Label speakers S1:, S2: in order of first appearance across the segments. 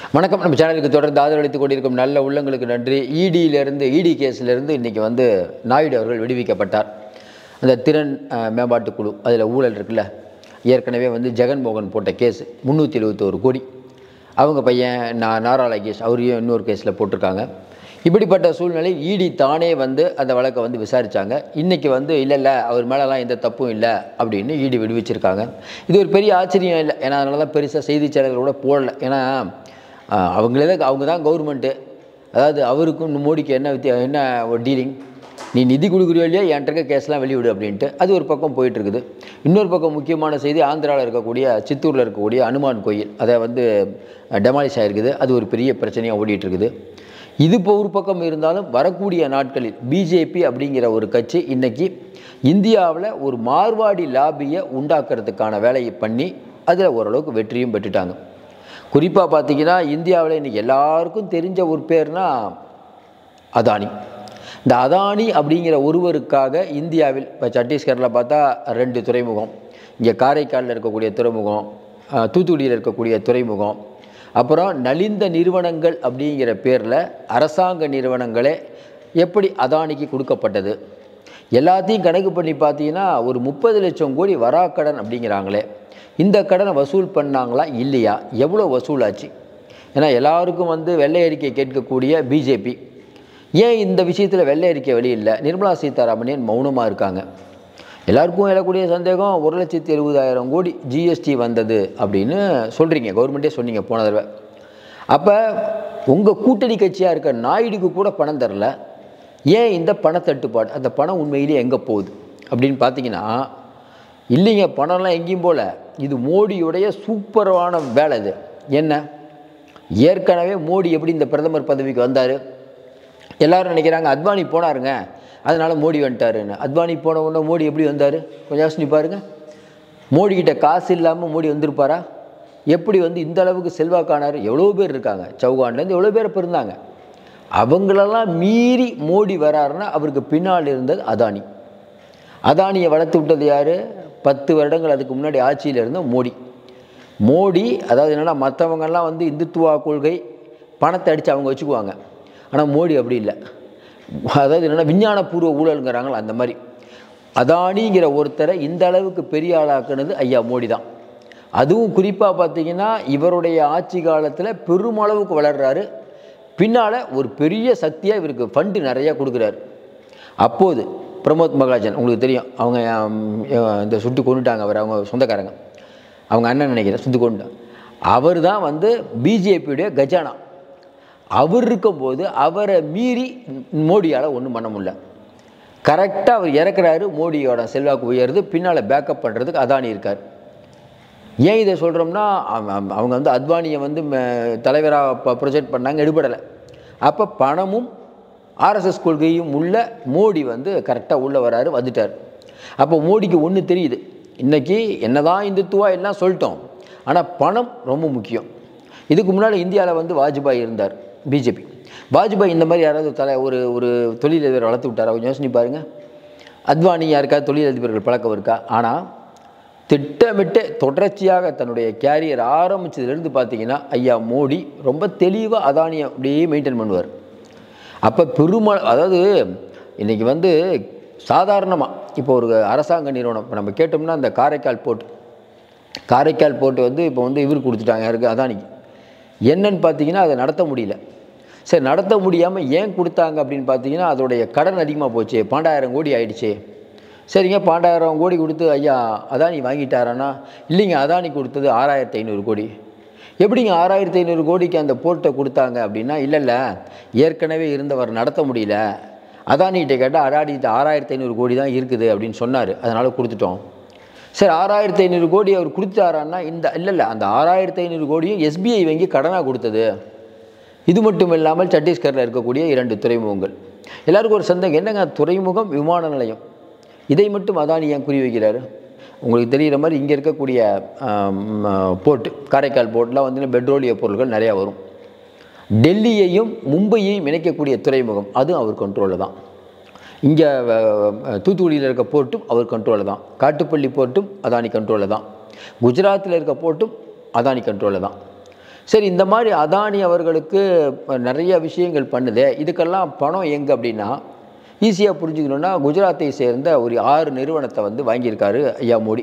S1: வணக்கம் நம்ம சேனலுக்கு தொடர்ந்து ஆதரவளித்துக் கொண்டிருக்கும் நல்ல உள்ளங்களுக்கு நன்றி இடியிலிருந்து இடி கேஸிலிருந்து இன்றைக்கி வந்து நாயுடு அவர்கள் விடுவிக்கப்பட்டார் அந்த திறன் அஹ், மேம்பாட்டுக் குழு அதில் ஊழல் இருக்குல்ல ஏற்கனவே வந்து ஜெகன்மோகன் போட்ட கேஸ் முந்நூற்றி எழுபத்தோரு கோடி அவங்க பையன் நான் நாராள கேஸ் அவரையும் இன்னொரு கேஸில் போட்டிருக்காங்க இப்படிப்பட்ட சூழ்நிலை இடி தானே வந்து அந்த வழக்கை வந்து விசாரித்தாங்க இன்றைக்கி வந்து இல்லை இல்லை அவர் மேலெலாம் எந்த தப்பும் இல்லை அப்படின்னு இடி விடுவிச்சிருக்காங்க இது ஒரு பெரிய ஆச்சரியம் இல்லை ஏன்னா அதனால தான் பெருசாக செய்தி சேனல்களோட போடல ஏன்னா ஆஹ், அவங்களே தான் அவங்க தான் கவர்மெண்ட்டு அதாவது அவருக்கும் மோடிக்கு என்ன வித்தியா என்ன ஒரு டீலிங் நீ நிதி கொடுக்குறியோ இல்லையா என்கிட்ட இருக்க கேஸ்லாம் வெளிவிடு அப்படின்ட்டு அது ஒரு பக்கம் போயிட்டு இருக்குது இன்னொரு பக்கம் முக்கியமான செய்தி ஆந்திராவில் இருக்கக்கூடிய சித்தூரில் இருக்கக்கூடிய அனுமான் கோயில் அதை வந்து டெமாலிஷ் ஆகிருக்குது அது ஒரு பெரிய பிரச்சனையாக ஓடிட்டு இருக்குது இது இப்போ ஒரு பக்கம் இருந்தாலும் வரக்கூடிய நாட்களில் பிஜேபி அப்படிங்கிற ஒரு கட்சி இன்னைக்கு இந்தியாவில் ஒரு மார்வாடி லாபியை உண்டாக்குறதுக்கான வேலையை பண்ணி அதில் ஓரளவுக்கு வெற்றியும் பெற்றுட்டாங்க குறிப்பாக பார்த்தீங்கன்னா இந்தியாவில் இன்றைக்கி எல்லாருக்கும் தெரிஞ்ச ஒரு பேர்னா அதானி இந்த அதானி அப்படிங்கிற ஒருவருக்காக இந்தியாவில் இப்போ சத்தீஸ்கரில் பார்த்தா ரெண்டு துறைமுகம் இங்கே காரைக்காலில் இருக்கக்கூடிய துறைமுகம் அஹ், தூத்துக்குடியில் இருக்கக்கூடிய துறைமுகம் அப்புறம் நலிந்த நிறுவனங்கள் அப்படிங்கிற பேரில் அரசாங்க நிறுவனங்களே எப்படி அதானிக்கு கொடுக்கப்பட்டது எல்லாத்தையும் கணக்கு பண்ணி பார்த்தீங்கன்னா ஒரு முப்பது லட்சம் கோடி வராக்கடன் அப்படிங்கிறாங்களே இந்த கடனை வசூல் பண்ணாங்களா இல்லையா எவ்வளோ வசூலாச்சு ஏன்னா எல்லாருக்கும் வந்து வெள்ளை அறிக்கை கேட்கக்கூடிய பிஜேபி ஏன் இந்த விஷயத்தில் வெள்ளை அறிக்கை வெளியில்லை நிர்மலா சீதாராமன் ஏன் மௌனமாக இருக்காங்க எல்லாருக்கும் எழக்கூடிய சந்தேகம் ஒரு லட்சத்தி எழுபதாயிரம் கோடி ஜிஎஸ்டி வந்தது அப்படின்னு சொல்கிறீங்க கவர்மெண்ட்டே சொன்னீங்க போன தடவை அப்போ உங்கள் கூட்டணி கட்சியாக இருக்க நாயுடுக்கு கூட பணம் தரல ஏன் இந்த பணத்தட்டுப்பாடு அந்த பணம் உண்மையிலேயே எங்கே போகுது அப்படின்னு பார்த்தீங்கன்னா இல்லைங்க பணம்லாம் எங்கேயும் போல இது மோடியுடைய சூப்பரான வேலை இது என்ன ஏற்கனவே மோடி எப்படி இந்த பிரதமர் பதவிக்கு வந்தார் எல்லாரும் நினைக்கிறாங்க அத்வானி போனாருங்க அதனால் மோடி வந்துட்டாருன்னு அத்வானி போன உடனே மோடி எப்படி வந்தார் கொஞ்சம் யோசனை பாருங்க மோடி கிட்ட காசு இல்லாமல் மோடி வந்திருப்பாரா எப்படி வந்து இந்த அளவுக்கு செல்வாக்கானார் எவ்வளோ பேர் இருக்காங்க சௌகான்லேருந்து எவ்வளோ பேர் இப்போ இருந்தாங்க அவங்களெல்லாம் மீறி மோடி வராருன்னா அவருக்கு பின்னால் இருந்தது அதானி அதானியை வளர்த்து விட்டது யார் பத்து வருடங்கள் அதுக்கு முன்னாடி ஆட்சியில் இருந்த மோடி மோடி அதாவது என்னென்னா மற்றவங்கெல்லாம் வந்து இந்துத்துவா கொள்கை பணத்தை அடித்து அவங்க வச்சுக்குவாங்க ஆனால் மோடி அப்படி இல்லை அதாவது என்னென்னா விஞ்ஞானபூர்வ ஊழலுங்கிறாங்களா அந்த மாதிரி அதானிங்கிற ஒருத்தரை இந்த அளவுக்கு பெரிய ஆளாக்குனது ஐயா மோடி தான் அதுவும் குறிப்பாக பார்த்தீங்கன்னா இவருடைய ஆட்சி காலத்தில் பெருமளவுக்கு வளர்றாரு பின்னால் ஒரு பெரிய சக்தியாக இவருக்கு ஃபண்டு நிறையா கொடுக்குறாரு அப்போது பிரமோத் மகாஜன் உங்களுக்கு தெரியும் அவங்க ஹம், இந்த சுட்டு கொண்டுட்டாங்க அவர் அவங்க சொந்தக்காரங்க அவங்க அண்ணன் நினைக்கிறேன் சுட்டு கொண்டுட்டாங்க அவர் தான் வந்து பிஜேபியுடைய கஜானா அவர் இருக்கும்போது அவரை மீறி மோடியால் ஒன்றும் பண்ண முடியல கரெக்டாக அவர் இறக்குறாரு மோடியோட செல்வாக்கு உயருது பின்னால் பேக்கப் பண்ணுறதுக்கு அதானி இருக்கார் ஏன் இதை சொல்கிறோம்னா அவங்க வந்து அத்வானியை வந்து தலைவராக ப்ரொஜெக்ட் பண்ணாங்க எடுபடலை அப்போ பணமும் ஆர்எஸ்எஸ் கொள்கையும் உள்ள மோடி வந்து கரெக்டாக உள்ளே வராரு வந்துட்டார் அப்போ மோடிக்கு ஒன்று தெரியுது இன்றைக்கி என்னதான் இந்துத்துவா எல்லாம் சொல்லிட்டோம் ஆனால் பணம் ரொம்ப முக்கியம் இதுக்கு முன்னால் இந்தியாவில் வந்து வாஜ்பாய் இருந்தார் பிஜேபி வாஜ்பாய் இந்த மாதிரி யாராவது தலை ஒரு ஒரு தொழிலதிபர் வளர்த்து விட்டாரா கொஞ்சம் யோசனை பாருங்கள் அத்வானி யாருக்காவது தொழிலதிபர்கள் பழக்கம் இருக்கா ஆனால் திட்டமிட்டு தொடர்ச்சியாக தன்னுடைய கேரியர் ஆரம்பிச்சதுலேருந்து பார்த்தீங்கன்னா ஐயா மோடி ரொம்ப தெளிவாக அதானியை அப்படியே மெயின்டைன் பண்ணுவார் அப்போ பெரும அதாவது இன்றைக்கி வந்து சாதாரணமாக இப்போ ஒரு அரசாங்க நிறுவனம் இப்போ நம்ம கேட்டோம்னா அந்த காரைக்கால் போர்ட் காரைக்கால் போர்ட் வந்து இப்போ வந்து இவர் கொடுத்துட்டாங்க யாருக்கு அதானிக்கு என்னன்னு பார்த்தீங்கன்னா அதை நடத்த முடியல சரி நடத்த முடியாமல் ஏன் கொடுத்தாங்க அப்படின்னு பார்த்தீங்கன்னா அதோடைய கடன் அதிகமாக போச்சு பன்னெண்டாயிரம் கோடி ஆயிடுச்சு சரிங்க பன்னெண்டாயிரம் கோடி கொடுத்து ஐயா அதானி வாங்கிட்டாரானா இல்லைங்க அதானி கொடுத்தது ஆறாயிரத்தி ஐநூறு கோடி எப்படிங்க ஆறாயிரத்தி ஐநூறு கோடிக்கு அந்த போர்ட்டை கொடுத்தாங்க அப்படின்னா இல்லை இல்லை ஏற்கனவே இருந்தவர் நடத்த முடியல அதானிகிட்ட கேட்டால் அடாடிட்டு ஆறாயிரத்தி ஐநூறு கோடி தான் இருக்குது அப்படின்னு சொன்னார் அதனால் கொடுத்துட்டோம் சரி ஆறாயிரத்தி ஐநூறு கோடி அவர் கொடுத்தாரான்னா இந்த இல்லை இல்லை அந்த ஆறாயிரத்தி ஐநூறு கோடியும் எஸ்பிஐ வங்கி கடனாக கொடுத்தது இது மட்டும் இல்லாமல் சத்தீஸ்கரில் இருக்கக்கூடிய இரண்டு துறைமுகங்கள் எல்லாருக்கும் ஒரு சந்தேகம் என்னங்க துறைமுகம் விமான நிலையம் இதை மட்டும் அதானி ஏன் குறி வைக்கிறாரு உங்களுக்கு தெரிகிற மாதிரி இங்கே இருக்கக்கூடிய போர்ட்டு காரைக்கால் போர்ட்லாம் வந்து பெட்ரோலிய பொருட்கள் நிறையா வரும் டெல்லியையும் மும்பையையும் இணைக்கக்கூடிய துறைமுகம் அதுவும் அவர் கண்ட்ரோலில் தான் இங்கே தூத்துக்குடியில் இருக்க போர்ட்டும் அவர் கண்ட்ரோலில் தான் காட்டுப்பள்ளி போர்ட்டும் அதானி கண்ட்ரோலில் தான் குஜராத்தில் இருக்க போர்ட்டும் அதானி கண்ட்ரோலில் தான் சரி இந்த மாதிரி அதானி அவர்களுக்கு நிறைய விஷயங்கள் பண்ணுதே இதுக்கெல்லாம் பணம் எங்கே அப்படின்னா ஈஸியாக புரிஞ்சுக்கணுன்னா குஜராத்தை சேர்ந்த ஒரு ஆறு நிறுவனத்தை வந்து வாங்கியிருக்காரு ஐயா மோடி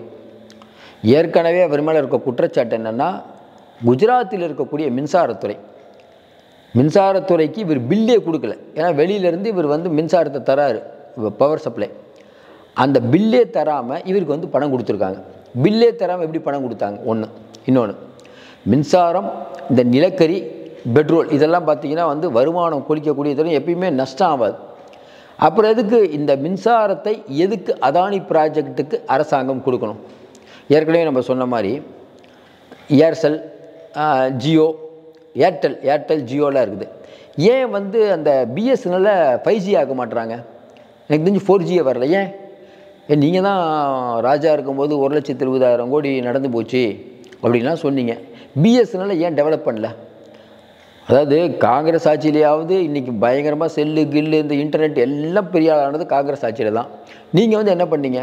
S1: ஏற்கனவே அவர் மேலே இருக்க குற்றச்சாட்டு என்னென்னா குஜராத்தில் இருக்கக்கூடிய மின்சாரத்துறை மின்சாரத்துறைக்கு இவர் பில்லே கொடுக்கல ஏன்னா வெளியிலேருந்து இவர் வந்து மின்சாரத்தை தராரு பவர் சப்ளை அந்த பில்லே தராமல் இவருக்கு வந்து பணம் கொடுத்துருக்காங்க பில்லே தராமல் எப்படி பணம் கொடுத்தாங்க ஒன்று இன்னொன்று மின்சாரம் இந்த நிலக்கரி பெட்ரோல் இதெல்லாம் பார்த்தீங்கன்னா வந்து வருமானம் கொளிக்கக்கூடிய இதெல்லாம் எப்பயுமே நஷ்டம் ஆகாது அப்புறம் எதுக்கு இந்த மின்சாரத்தை எதுக்கு அதானி ப்ராஜெக்ட்டுக்கு அரசாங்கம் கொடுக்கணும் ஏற்கனவே நம்ம சொன்ன மாதிரி ஏர்செல் ஜியோ ஏர்டெல் ஏர்டெல் ஜியோலாம் இருக்குது ஏன் வந்து அந்த பிஎஸ்என்எல்ல ஃபைவ் ஜி ஆக்க மாட்டுறாங்க எனக்கு தெரிஞ்சு ஃபோர் ஜியே வரல ஏன் ஏன் நீங்கள் தான் ராஜா இருக்கும்போது ஒரு லட்சத்து இருபதாயிரம் கோடி நடந்து போச்சு அப்படின்லாம் சொன்னீங்க பிஎஸ்என்எல்ல ஏன் டெவலப் பண்ணல அதாவது காங்கிரஸ் ஆட்சியிலேயாவது இன்றைக்கி பயங்கரமாக செல்லு கில்லு இந்த இன்டர்நெட் எல்லாம் பெரிய ஆளானது காங்கிரஸ் ஆட்சியில் தான் நீங்கள் வந்து என்ன பண்ணீங்க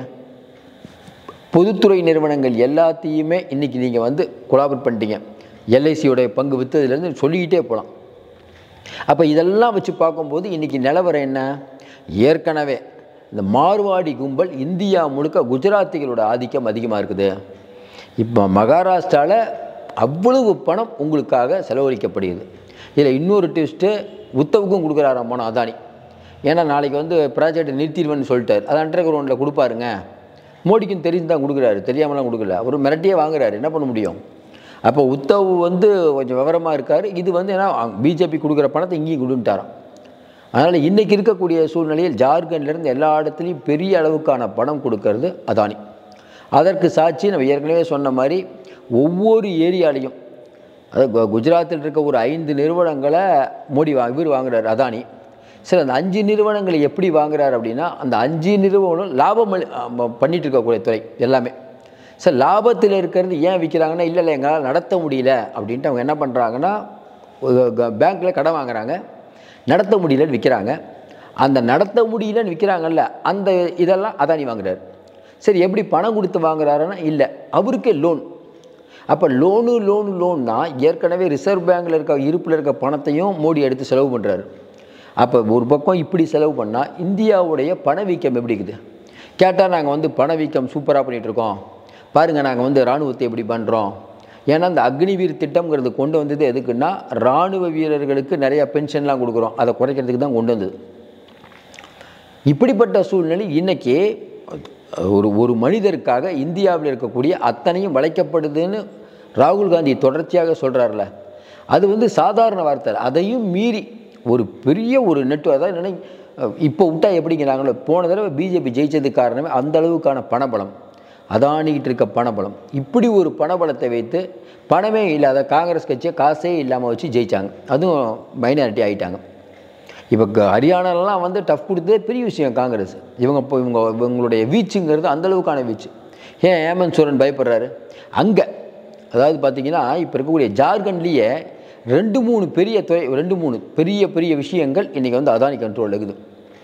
S1: பொதுத்துறை நிறுவனங்கள் எல்லாத்தையுமே இன்றைக்கி நீங்கள் வந்து கொலாபரேட் பண்ணிட்டீங்க எல்ஐசியோடைய பங்கு விற்றதுலேருந்து சொல்லிக்கிட்டே போகலாம் அப்போ இதெல்லாம் வச்சு பார்க்கும்போது இன்றைக்கி நிலவரம் என்ன ஏற்கனவே இந்த மார்வாடி கும்பல் இந்தியா முழுக்க குஜராத்திகளோட ஆதிக்கம் அதிகமாக இருக்குது இப்போ மகாராஷ்டிராவில் அவ்வளவு பணம் உங்களுக்காக செலவழிக்கப்படுகிறது இதில் இன்னொரு ட்விஸ்ட்டு உத்தவுக்கும் கொடுக்குறாராம் போனோம் அதானி ஏன்னா நாளைக்கு வந்து ப்ராஜெக்டை நிறுத்திடுவேன்னு சொல்லிட்டார் அது அண்டர் கிரவுண்டில் கொடுப்பாருங்க மோடிக்கும் தெரிஞ்சு தான் கொடுக்குறாரு தெரியாமலாம் கொடுக்கல அவர் மிரட்டியே வாங்குறாரு என்ன பண்ண முடியும் அப்போ உத்தவ் வந்து கொஞ்சம் விவரமாக இருக்கார் இது வந்து ஏன்னா பிஜேபி கொடுக்குற பணத்தை இங்கேயும் கொடுன்ட்டாராம் அதனால் இன்றைக்கி இருக்கக்கூடிய சூழ்நிலையில் ஜார்க்கண்ட்லேருந்து எல்லா இடத்துலையும் பெரிய அளவுக்கான பணம் கொடுக்கறது அதானி அதற்கு சாட்சி நம்ம ஏற்கனவே சொன்ன மாதிரி ஒவ்வொரு ஏரியாலையும் அதாவது கு- குஜராத்தில் இருக்க ஒரு ஐந்து நிறுவனங்களை மோடி வா இவர் வாங்குறாரு அதானி சரி அந்த அஞ்சு நிறுவனங்களை எப்படி வாங்குறாரு அப்படின்னா அந்த அஞ்சு நிறுவனம் லாபம் அளி- ஆமா, பண்ணிட்டு இருக்கக்கூடிய துறை எல்லாமே சார் லாபத்தில் இருக்கிறது ஏன் விற்கிறாங்கன்னா இல்லை இல்லை எங்களால் நடத்த முடியல அப்படின்ட்டு அவங்க என்ன பண்ணுறாங்கன்னா பேங்க்கில் கடன் வாங்குறாங்க நடத்த முடியலன்னு விற்கிறாங்க அந்த நடத்த முடியலன்னு விற்கிறாங்கல்ல அந்த இதெல்லாம் அதானி வாங்குறாரு சரி எப்படி பணம் கொடுத்து வாங்குறாருன்னா இல்லை அவருக்கே லோன் அப்போ லோனு லோனு லோன்னா ஏற்கனவே ரிசர்வ் பேங்க்கில் இருக்க இருப்பில் இருக்க பணத்தையும் மோடி எடுத்து செலவு பண்ணுறாரு அப்போ ஒரு பக்கம் இப்படி செலவு பண்ணால் இந்தியாவுடைய பணவீக்கம் எப்படி இருக்குது கேட்டால் நாங்கள் வந்து பணவீக்கம் சூப்பராக பண்ணிகிட்ருக்கோம் பாருங்கள் நாங்கள் வந்து இராணுவத்தை எப்படி பண்ணுறோம் ஏன்னா இந்த அக்னிவீர் திட்டம்ங்கிறது கொண்டு வந்தது எதுக்குன்னா இராணுவ வீரர்களுக்கு நிறைய பென்ஷன்லாம் கொடுக்குறோம் அதை குறைக்கிறதுக்கு தான் கொண்டு வந்தது இப்படிப்பட்ட சூழ்நிலை இன்னைக்கு ஒரு ஒரு மனிதருக்காக இந்தியாவில் இருக்கக்கூடிய அத்தனையும் வளைக்கப்படுதுன்னு ராகுல் காந்தி தொடர்ச்சியாக சொல்கிறார்ல அது வந்து சாதாரண வார்த்தை இல்ல. அதையும் மீறி ஒரு பெரிய ஒரு நெட்டு அதாவது நினை இப்போ விட்டா எப்படிங்கிறாங்களோ போன தடவை பிஜேபி ஜெயிச்சதுக்கு காரணமே அந்த அளவுக்கான பணபலம் அதானிக்கிட்டு இருக்க பணபலம் இப்படி ஒரு பணபலத்தை வைத்து பணமே இல்லாத காங்கிரஸ் கட்சியை காசே இல்லாமல் வச்சு ஜெயிச்சாங்க அதுவும் மைனாரிட்டி ஆகிட்டாங்க இப்போ க- ஹரியானாலலாம் வந்து டஃப் கொடுத்ததே பெரிய விஷயம் காங்கிரஸ் இவங்க இப்போ இவங்க இவங்களுடைய வீச்சுங்கிறது அந்த அளவுக்கான வீச்சு ஏன் ஹேமந்த் சோரன் பயப்படுறாரு அங்கே அதாவது பார்த்தீங்கன்னா இப்போ இருக்கக்கூடிய ஜார்க்கண்ட்லேயே ரெண்டு மூணு பெரிய துறை ரெண்டு மூணு பெரிய பெரிய விஷயங்கள் இன்றைக்கி வந்து அதானி கண்ட்ரோலில் இருக்குது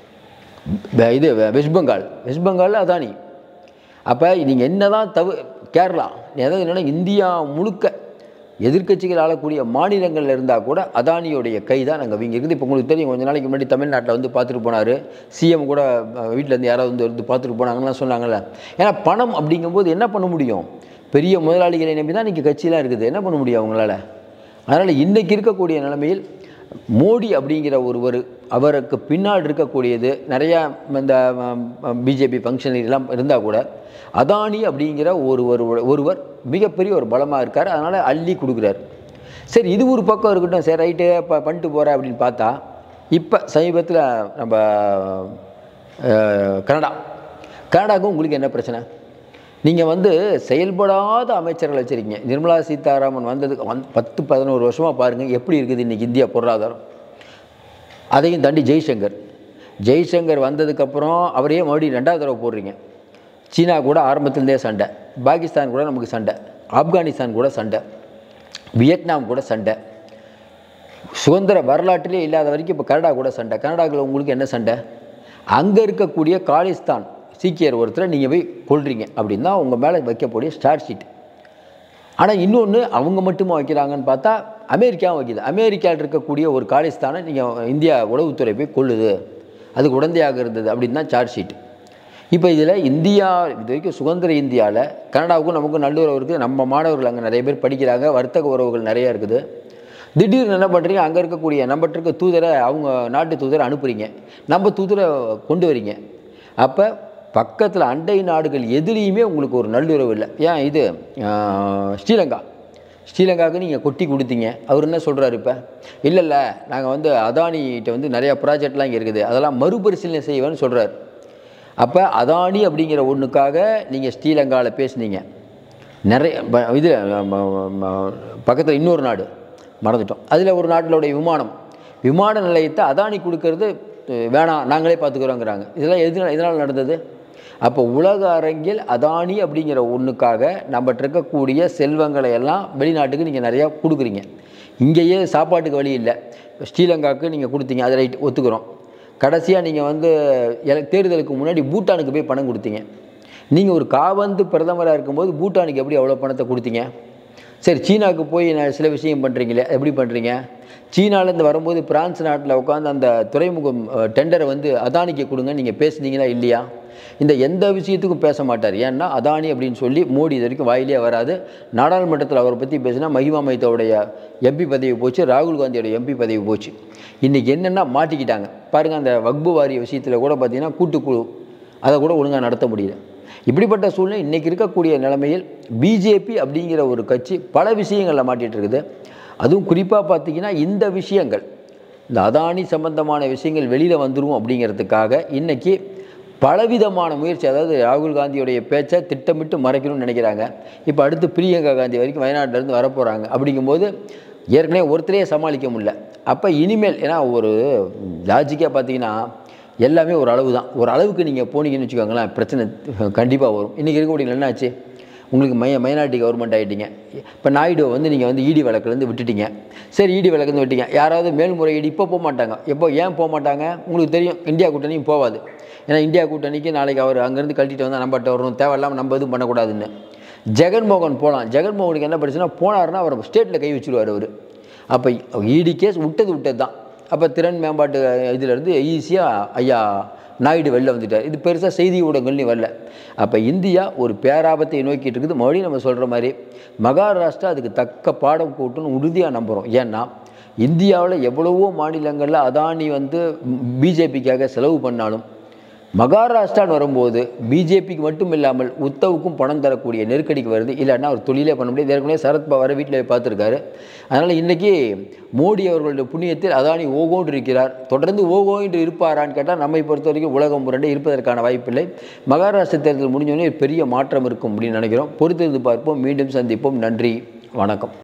S1: வெ- இது வெ- வெஸ்ட் பெங்கால் வெஸ்ட் பெங்காலில் அதானி அப்போ நீங்கள் என்ன தான் தவு கேரளா அதாவது என்னென்னா இந்தியா முழுக்க எதிர்க்கட்சிகள் ஆளக்கூடிய மாநிலங்கள்ல இருந்தால் கூட அதானியோடைய கை தான் நாங்கள் இங்கே இருக்குது இப்போ உங்களுக்கு தெரியும் கொஞ்ச நாளைக்கு முன்னாடி தமிழ்நாட்டில் வந்து பார்த்துட்டு போனார் சிஎம் கூட அஹ், வீட்ல இருந்து யாராவது வந்து வந்து பார்த்துட்டு போனாங்கலாம் சொன்னாங்கல்ல ஏன்னா பணம் அப்படிங்கும்போது என்ன பண்ண முடியும் பெரிய முதலாளிகளை நம்பி தான் இன்றைக்கி கட்சியெலாம் இருக்குது என்ன பண்ண முடியும் அவங்களால அதனால் இன்றைக்கி இருக்கக்கூடிய நிலைமையில் மோடி அப்படிங்கிற ஒருவர் அவருக்கு பின்னாடி இருக்கக்கூடியது நிறையா இந்த பிஜேபி ஃபங்க்ஷன் எல்லாம் இருந்தால் கூட அதானி அப்படிங்கிற ஒரு ஒரு ஒருவர் மிகப்பெரிய ஒரு பலமாக இருக்கார் அதனால் அள்ளி கொடுக்குறாரு சரி இது ஒரு பக்கம் இருக்கட்டும் சரி ரைட்டு ப பண்ணிட்டு போகிறேன் அப்படின்னு பார்த்தா இப்போ சமீபத்தில் நம்ம அஹ், கனடா கனடாவுக்கும் உங்களுக்கு என்ன பிரச்சனை நீங்கள் வந்து செயல்படாத அமைச்சர்களை வச்சுருக்கீங்க நிர்மலா சீதாராமன் வந்ததுக்கு வந் பத்து பதினோரு வருஷமாக பாருங்கள் எப்படி இருக்குது இன்றைக்கி இந்தியா பொருளாதாரம் அதையும் தாண்டி ஜெய்சங்கர் ஜெய்சங்கர் வந்ததுக்கப்புறம் அவரையே மறுபடியும் ரெண்டாவது தடவை போடுறீங்க சீனா கூட ஆரம்பத்துலேருந்தே சண்டை பாகிஸ்தான் கூட நமக்கு சண்டை ஆப்கானிஸ்தான் கூட சண்டை வியட்நாம் கூட சண்டை சுதந்திர வரலாற்றிலே இல்லாத வரைக்கும் இப்போ கனடா கூட சண்டை கனடாவில் உங்களுக்கு என்ன சண்டை அங்கே இருக்கக்கூடிய காலிஸ்தான் சீக்கியர் ஒருத்தரை நீங்கள் போய் கொள்றீங்க அப்படின்னு தான் உங்கள் மேலே வைக்கக்கூடிய ஸ்டார் ஷீட் ஆனால் இன்னொன்று அவங்க மட்டுமா வைக்கிறாங்கன்னு பார்த்தா அமெரிக்காவும் வைக்குது அமெரிக்காவில் இருக்கக்கூடிய ஒரு காலிஸ்தானை நீங்கள் இந்தியா உளவுத்துறை போய் கொள்ளுது அதுக்கு உடந்தையாக இருந்தது அப்படின்னு தான் சார்ஜ் ஷீட் இப்போ இதில் இந்தியா இது வரைக்கும் சுதந்திர இந்தியாவில் கனடாவுக்கும் நமக்கும் நல்லுறவு இருக்குது நம்ம மாணவர்கள் அங்கே நிறைய பேர் படிக்கிறாங்க வர்த்தக உறவுகள் நிறைய இருக்குது திடீர்னு என்ன பண்ணுறீங்க அங்கே இருக்கக்கூடிய நம்மகிட்ட இருக்க தூதரை அவங்க நாட்டு தூதரை அனுப்புகிறீங்க நம்ம தூதரை கொண்டு வரீங்க அப்போ பக்கத்தில் அண்டை நாடுகள் எதுலேயுமே உங்களுக்கு ஒரு நல்லுறவு இல்லை ஏன் இது ஆஹ், ஸ்ரீலங்கா ஸ்ரீலங்காவுக்கு நீங்கள் கொட்டி கொடுத்தீங்க அவர் என்ன சொல்கிறாரு இப்போ இல்லை இல்லை நாங்கள் வந்து அதானிகிட்ட வந்து நிறையா ப்ராஜெக்ட்லாம் இங்கே இருக்குது அதெல்லாம் மறுபரிசீலனை செய்வேன்னு சொல்கிறார் அப்போ அதானி அப்படிங்கிற ஒன்றுக்காக நீங்கள் ஸ்ரீலங்காவில் பேசுனீங்க நிறைய ப- இது பக்கத்தில் இன்னொரு நாடு மறந்துட்டோம் அதில் ஒரு நாட்டிலுடைய விமானம் விமான நிலையத்தை அதானி கொடுக்கறது அஹ், வேணாம் நாங்களே பார்த்துக்குறோங்கிறாங்க இதெல்லாம் எது எதனால் நடந்தது அப்போ உலக அரங்கில் அதானி அப்படிங்கிற ஒன்றுக்காக நம்மகிட்ட இருக்கக்கூடிய செல்வங்களை எல்லாம் வெளிநாட்டுக்கு நீங்கள் நிறையா கொடுக்குறீங்க இங்கேயே சாப்பாட்டுக்கு வழி இல்லை ஸ்ரீலங்காவுக்கு நீங்கள் கொடுத்தீங்க அதை ரைட் ஒத்துக்கிறோம் கடைசியாக நீங்கள் வந்து எல- தேர்தலுக்கு முன்னாடி பூட்டானுக்கு போய் பணம் கொடுத்தீங்க நீங்கள் ஒரு காவந்து பிரதமராக இருக்கும்போது பூட்டானுக்கு எப்படி அவ்வளோ பணத்தை கொடுத்தீங்க சரி சீனாவுக்கு போய் நான் சில விஷயம் பண்ணுறீங்களே எப்படி பண்ணுறீங்க சீனாலேருந்து வரும்போது பிரான்ஸ் நாட்டில் உட்காந்து அந்த துறைமுகம் டெண்டரை வந்து அதானிக்கு கொடுங்க நீங்கள் பேசுனீங்களா இல்லையா இந்த எந்த விஷயத்துக்கும் பேச மாட்டார் ஏன்னா அதானி அப்படின்னு சொல்லி மோடி இது வரைக்கும் வாயிலே வராது நாடாளுமன்றத்தில் அவரை பற்றி பேசினா மகிமா மைத்தோடைய எம்பி பதவி போச்சு ராகுல் காந்தியோட எம்பி பதவி போச்சு இன்றைக்கி என்னென்னா மாட்டிக்கிட்டாங்க பாருங்கள் அந்த வக்பு வாரிய விஷயத்தில் கூட பார்த்தீங்கன்னா கூட்டுக்குழு அதை கூட ஒழுங்காக நடத்த முடியல இப்படிப்பட்ட சூழ்நிலை இன்றைக்கி இருக்கக்கூடிய நிலைமையில் பிஜேபி அப்படிங்கிற ஒரு கட்சி பல விஷயங்களில் மாட்டிகிட்டு இருக்குது அதுவும் குறிப்பாக பார்த்தீங்கன்னா இந்த விஷயங்கள் இந்த அதானி சம்பந்தமான விஷயங்கள் வெளியில் வந்துரும் அப்படிங்கிறதுக்காக இன்றைக்கி பலவிதமான முயற்சி அதாவது ராகுல் காந்தியுடைய பேச்சை திட்டமிட்டு மறைக்கணும்னு நினைக்கிறாங்க இப்போ அடுத்து பிரியங்கா காந்தி வரைக்கும் வயநாட்டிலேருந்து வரப்போகிறாங்க அப்படிங்கும்போது ஏற்கனவே ஒருத்தரையே சமாளிக்க முடியல அப்போ இனிமேல் ஏன்னா ஒரு லாஜிக்காக பார்த்தீங்கன்னா எல்லாமே ஒரு அளவு தான் ஒரு அளவுக்கு நீங்கள் போனீங்கன்னு வச்சுக்கோங்களேன் பிரச்சனை கண்டிப்பாக வரும் இன்றைக்கி இருக்கக்கூடிய என்னாச்சு உங்களுக்கு மைய மைனாரிட்டி கவர்மெண்ட் ஆகிட்டீங்க இப்போ நாயுடு வந்து நீங்கள் வந்து இடி வழக்குலேருந்து விட்டுட்டீங்க சரி இடி வழக்குலேருந்து விட்டீங்க யாராவது மேல்முறையீடு இப்போ போக மாட்டாங்க எப்போ ஏன் போக மாட்டாங்க உங்களுக்கு தெரியும் இந்தியா கூட்டணியும் போகாது ஏன்னா இந்தியா கூட்டணிக்கு நாளைக்கு அவர் அங்கேருந்து கழட்டிட்டு வந்தால் நம்மகிட்ட வரணும் தேவையில்லாமல் நம்ம எதுவும் பண்ணக்கூடாதுன்னு ஜெகன்மோகன் போகலாம் ஜெகன்மோகனுக்கு என்ன பிரச்சனை போனாருன்னா அவர் ஸ்டேட்டில் கை வச்சுருவார் அவர் அப்போ இடி கேஸ் விட்டது விட்டது தான் அப்போ திறன் மேம்பாட்டு இதிலேருந்து ஈஸியாக ஐயா நாயுடு வெளில வந்துட்டார் இது பெருசாக செய்தி ஊடகங்கள்லையும் வரல அப்போ இந்தியா ஒரு பேராபத்தை நோக்கிட்டு இருக்குது மறுபடியும் நம்ம சொல்கிற மாதிரி மகாராஷ்டிரா அதுக்கு தக்க பாடம் கூட்டுன்னு உறுதியாக நம்புகிறோம் ஏன்னா இந்தியாவில் எவ்வளவோ மாநிலங்களில் அதானி வந்து பிஜேபிக்காக செலவு பண்ணாலும் மகாராஷ்டிரான்னு வரும்போது பிஜேபிக்கு மட்டும் இல்லாமல் உத்தவுக்கும் பணம் தரக்கூடிய நெருக்கடிக்கு வருது இல்லைன்னா ஒரு தொழிலே பண்ண முடியாது ஏற்கனவே சரத்பவாரை வீட்டில் பார்த்துருக்காரு அதனால் இன்றைக்கி மோடி அவர்களுடைய புண்ணியத்தில் அதானி ஓகோன்று இருக்கிறார் தொடர்ந்து ஓகோ என்று இருப்பாரான்னு கேட்டால் நம்மை பொறுத்த வரைக்கும் உலகம் முரண்டு இருப்பதற்கான வாய்ப்பில்லை மகாராஷ்டிர தேர்தல் முடிஞ்சோடனே பெரிய மாற்றம் இருக்கும் அப்படின்னு நினைக்கிறோம் பொறுத்திருந்து பார்ப்போம் மீண்டும் சந்திப்போம் நன்றி வணக்கம்